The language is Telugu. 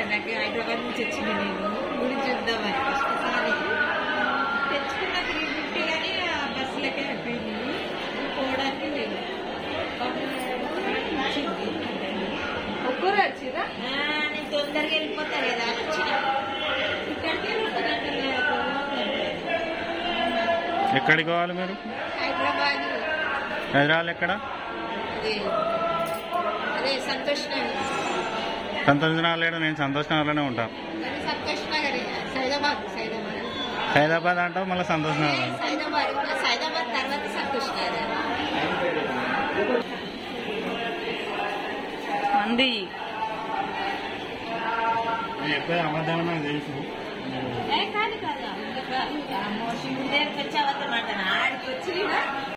నాకు హైదరాబాద్ నుంచి వచ్చింది నేను గుడి చూద్దామని ఒకసారి తెచ్చుకున్న త్రీ ఫిఫ్టీ కానీ ఆ బస్సులకే అయిపోయింది పోవడానికి లేదు పాపం ఇచ్చింది ఒక్కరు వచ్చిరా ఆ, నేను తొందరగా వెళ్ళిపోతా లేదా అని వచ్చిన ఇక్కడికి రెండు గంటల ఎక్కడికి పోవాలి మీరు హైదరాబాద్ హైదరాబాద్ ఎక్కడ అదే అదే సంతోష్ నగర్ సంతోష్ నగర్ లేడు నేను సంతోష్ నగర్లోనే ఉంటాను అది సంతోష్ నగర్ సైదాబాద్ సైదాబాద్ హైదరాబాద్ అంటావు మళ్ళీ సంతోష్ నగర్ అంటావు. సైదాబాద్ సైదాబాద్ తర్వాత సంతోష్ నగర్ మంది నేను చెప్పేది అబద్ధాలు నాకు తెలుసు ఏ కాదు కాదు ఇంకా శివుడి దగ్గరికి వచ్చి అవద్దమాట ఆడికి వచ్చి